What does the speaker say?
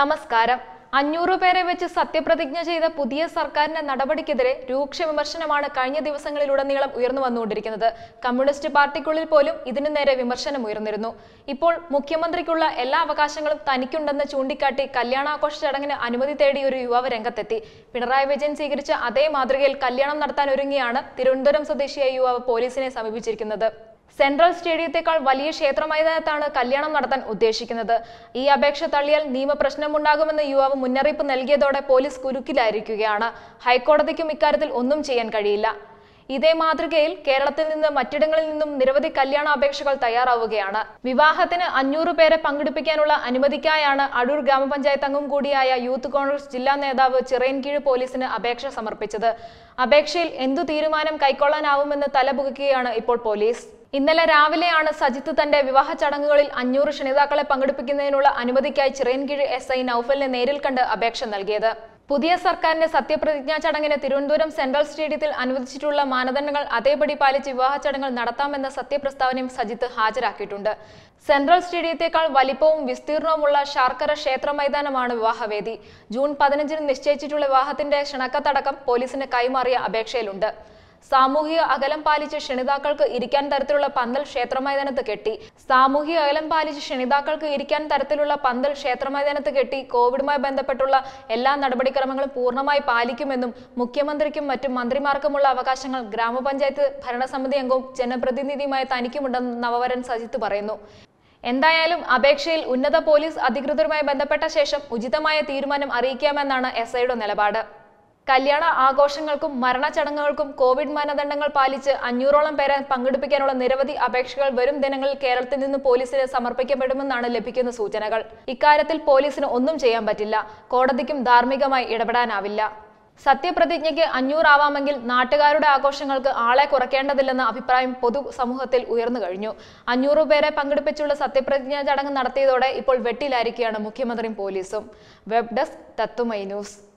നമസ്കാരം അഞ്ഞൂറ് പേരെ വെച്ച് സത്യപ്രതിജ്ഞ ചെയ്ത പുതിയ സർക്കാരിന്റെ നടപടിക്കെതിരെ രൂക്ഷ വിമർശനമാണ് കഴിഞ്ഞ ദിവസങ്ങളിലുടനീളം ഉയർന്നു വന്നുകൊണ്ടിരിക്കുന്നത് കമ്മ്യൂണിസ്റ്റ് പാർട്ടിക്കുള്ളിൽ പോലും ഇതിനു നേരെ വിമർശനം ഉയർന്നിരുന്നു ഇപ്പോൾ മുഖ്യമന്ത്രിക്കുള്ള എല്ലാ അവകാശങ്ങളും തനിക്കുണ്ടെന്ന് ചൂണ്ടിക്കാട്ടി കല്യാണാഘോഷ ചടങ്ങിന് അനുമതി തേടി ഒരു യുവാവ് രംഗത്തെത്തി പിണറായി വിജയൻ സ്വീകരിച്ച അതേ മാതൃകയിൽ കല്യാണം നടത്താൻ ഒരുങ്ങിയാണ് തിരുവനന്തപുരം സ്വദേശിയായ യുവാവ് പോലീസിനെ സമീപിച്ചിരിക്കുന്നത് സെൻട്രൽ സ്റ്റേഡിയത്തെക്കാൾ വലിയ ക്ഷേത്ര മൈതാനത്താണ് കല്യാണം നടത്താൻ ഉദ്ദേശിക്കുന്നത് ഈ അപേക്ഷ തള്ളിയാൽ നിയമപ്രശ്നമുണ്ടാകുമെന്ന് യുവാവ് മുന്നറിയിപ്പ് നൽകിയതോടെ പോലീസ് കുരുക്കിലായിരിക്കുകയാണ് ഹൈക്കോടതിക്കും ഇക്കാര്യത്തിൽ ഒന്നും ചെയ്യാൻ കഴിയില്ല ഇതേ മാതൃകയിൽ കേരളത്തിൽ നിന്ന് മറ്റിടങ്ങളിൽ നിന്നും നിരവധി കല്യാണ അപേക്ഷകൾ തയ്യാറാവുകയാണ് വിവാഹത്തിന് അഞ്ഞൂറ് പേരെ പങ്കെടുപ്പിക്കാനുള്ള അനുമതിക്കായാണ് അടൂർ ഗ്രാമപഞ്ചായത്ത് അംഗം കൂടിയായ യൂത്ത് കോൺഗ്രസ് ജില്ലാ നേതാവ് ചിറയൻകീഴ് പോലീസിന് അപേക്ഷ സമർപ്പിച്ചത് അപേക്ഷയിൽ എന്തു തീരുമാനം കൈക്കൊള്ളാനാവുമെന്ന് തലപുകയ്ക്കുകയാണ് ഇപ്പോൾ പോലീസ് ഇന്നലെ രാവിലെയാണ് സജിത്ത് തന്റെ വിവാഹ ചടങ്ങുകളിൽ അഞ്ഞൂറ് ക്ഷണിതാക്കളെ പങ്കെടുപ്പിക്കുന്നതിനുള്ള അനുമതിക്കായി ചിറയൻകീഴ് എസ് ഐ നൌഫലിനെ നേരിൽ കണ്ട് അപേക്ഷ നൽകിയത് പുതിയ സർക്കാരിന്റെ സത്യപ്രതിജ്ഞാ ചടങ്ങിന് തിരുവനന്തപുരം സെൻട്രൽ സ്റ്റേഡിയത്തിൽ അനുവദിച്ചിട്ടുള്ള മാനദണ്ഡങ്ങൾ അതേപടി പാലിച്ച് വിവാഹ ചടങ്ങുകൾ നടത്താമെന്ന സത്യപ്രസ്താവനയും സജിത്ത് ഹാജരാക്കിയിട്ടുണ്ട് സെൻട്രൽ സ്റ്റേഡിയത്തെക്കാൾ വലിപ്പവും വിസ്തീർണവുമുള്ള ശാർക്കര ക്ഷേത്ര മൈതാനമാണ് വിവാഹവേദി ജൂൺ പതിനഞ്ചിന് നിശ്ചയിച്ചിട്ടുള്ള വിവാഹത്തിന്റെ ക്ഷണക്കത്തടക്കം പോലീസിന് കൈമാറിയ അപേക്ഷയിലുണ്ട് സാമൂഹിക അകലം പാലിച്ച് ക്ഷണിതാക്കൾക്ക് ഇരിക്കാൻ തരത്തിലുള്ള പന്തൽ ക്ഷേത്രമൈതാനത്ത് കെട്ടി സാമൂഹിക അകലം പാലിച്ച് ക്ഷണിതാക്കൾക്ക് ഇരിക്കാൻ തരത്തിലുള്ള പന്തൽ ക്ഷേത്രമൈതാനത്ത് കെട്ടി കോവിഡുമായി ബന്ധപ്പെട്ടുള്ള എല്ലാ നടപടിക്രമങ്ങളും പൂർണ്ണമായി പാലിക്കുമെന്നും മുഖ്യമന്ത്രിക്കും മറ്റും മന്ത്രിമാർക്കുമുള്ള അവകാശങ്ങൾ ഗ്രാമപഞ്ചായത്ത് ഭരണസമിതി അംഗവും ജനപ്രതിനിധിയുമായ തനിക്കുമുണ്ടെന്ന് നവവരൻ സജിത്ത് പറയുന്നു എന്തായാലും അപേക്ഷയിൽ ഉന്നത പോലീസ് അധികൃതരുമായി ബന്ധപ്പെട്ട ശേഷം ഉചിതമായ തീരുമാനം അറിയിക്കാമെന്നാണ് എസ് ഐയുടെ നിലപാട് കല്യാണ ആഘോഷങ്ങൾക്കും മരണചടങ്ങുകൾക്കും കോവിഡ് മാനദണ്ഡങ്ങൾ പാലിച്ച് അഞ്ഞൂറോളം പേരെ പങ്കെടുപ്പിക്കാനുള്ള നിരവധി അപേക്ഷകൾ വരും ദിനങ്ങളിൽ കേരളത്തിൽ നിന്ന് പോലീസിന് സമർപ്പിക്കപ്പെടുമെന്നാണ് ലഭിക്കുന്ന സൂചനകൾ ഇക്കാര്യത്തിൽ പോലീസിന് ഒന്നും ചെയ്യാൻ പറ്റില്ല കോടതിക്കും ധാർമ്മികമായി ഇടപെടാനാവില്ല സത്യപ്രതിജ്ഞയ്ക്ക് അഞ്ഞൂറാവാമെങ്കിൽ നാട്ടുകാരുടെ ആഘോഷങ്ങൾക്ക് ആളെ കുറയ്ക്കേണ്ടതില്ലെന്ന അഭിപ്രായം പൊതു സമൂഹത്തിൽ ഉയർന്നു കഴിഞ്ഞു അഞ്ഞൂറ് പേരെ പങ്കെടുപ്പിച്ചുള്ള സത്യപ്രതിജ്ഞാ ചടങ്ങ് നടത്തിയതോടെ ഇപ്പോൾ വെട്ടിലായിരിക്കുകയാണ് മുഖ്യമന്ത്രിയും പോലീസും വെബ് ഡെസ്ക് തത്തുമൈ ന്യൂസ്